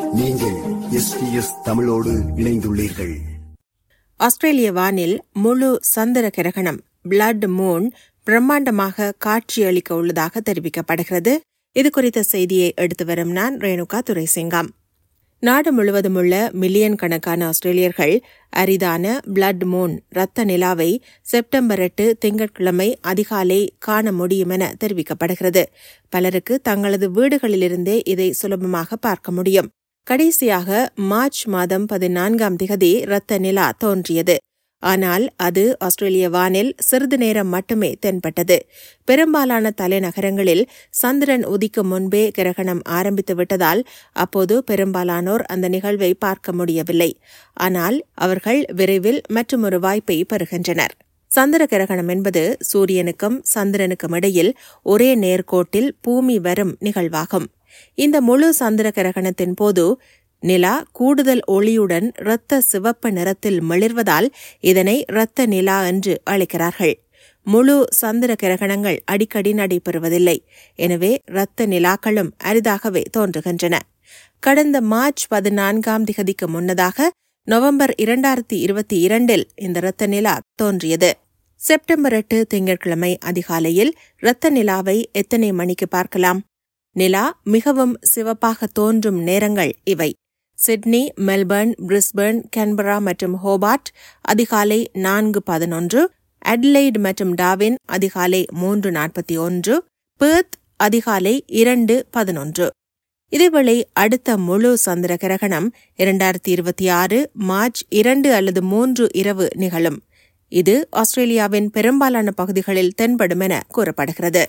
நீங்கள் எஸ்பிஎஸ் தமிழோடு இணைந்துள்ளீர்கள் ஆஸ்திரேலிய வானில் முழு சந்திர கிரகணம் பிளட் மூன் பிரம்மாண்டமாக காட்சியளிக்க உள்ளதாக தெரிவிக்கப்படுகிறது இது குறித்த செய்தியை எடுத்து வரும் நான் ரேணுகா துரைசிங்கம் நாடு முழுவதும் உள்ள மில்லியன் கணக்கான ஆஸ்திரேலியர்கள் அரிதான பிளட் மூன் ரத்த நிலாவை செப்டம்பர் எட்டு திங்கட்கிழமை அதிகாலை காண முடியும் என தெரிவிக்கப்படுகிறது பலருக்கு தங்களது வீடுகளிலிருந்தே இதை சுலபமாக பார்க்க முடியும் கடைசியாக மார்ச் மாதம் பதினான்காம் திகதி ரத்த நிலா தோன்றியது ஆனால் அது ஆஸ்திரேலிய வானில் சிறிது நேரம் மட்டுமே தென்பட்டது பெரும்பாலான தலைநகரங்களில் சந்திரன் உதிக்கும் முன்பே கிரகணம் ஆரம்பித்து விட்டதால் அப்போது பெரும்பாலானோர் அந்த நிகழ்வை பார்க்க முடியவில்லை ஆனால் அவர்கள் விரைவில் மற்றொரு வாய்ப்பை பெறுகின்றனர் சந்திர கிரகணம் என்பது சூரியனுக்கும் சந்திரனுக்கும் இடையில் ஒரே நேர்கோட்டில் பூமி வரும் நிகழ்வாகும் இந்த முழு சந்திர கிரகணத்தின் போது நிலா கூடுதல் ஒளியுடன் இரத்த சிவப்பு நிறத்தில் மிளிர்வதால் இதனை இரத்த நிலா என்று அழைக்கிறார்கள் முழு சந்திர கிரகணங்கள் அடிக்கடி நடைபெறுவதில்லை எனவே இரத்த நிலாக்களும் அரிதாகவே தோன்றுகின்றன கடந்த மார்ச் பதினான்காம் திகதிக்கு முன்னதாக நவம்பர் இரண்டாயிரத்தி இருபத்தி இரண்டில் இந்த இரத்த நிலா தோன்றியது செப்டம்பர் எட்டு திங்கட்கிழமை அதிகாலையில் இரத்த நிலாவை எத்தனை மணிக்கு பார்க்கலாம் நிலா மிகவும் சிவப்பாக தோன்றும் நேரங்கள் இவை சிட்னி மெல்பர்ன் பிரிஸ்பர்ன் கேன்பரா மற்றும் ஹோபார்ட் அதிகாலை நான்கு பதினொன்று அட்லைட் மற்றும் டாவின் அதிகாலை மூன்று நாற்பத்தி ஒன்று பேர்த் அதிகாலை இரண்டு பதினொன்று இதேவேளை அடுத்த முழு சந்திர கிரகணம் இரண்டாயிரத்தி இருபத்தி ஆறு மார்ச் இரண்டு அல்லது மூன்று இரவு நிகழும் இது ஆஸ்திரேலியாவின் பெரும்பாலான பகுதிகளில் தென்படும் என கூறப்படுகிறது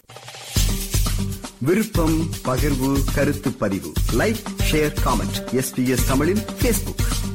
விருப்பம் பகிர்வு கருத்து பதிவு லைக் ஷேர் காமெண்ட் எஸ்பிஎஸ் தமிழின் பேஸ்புக்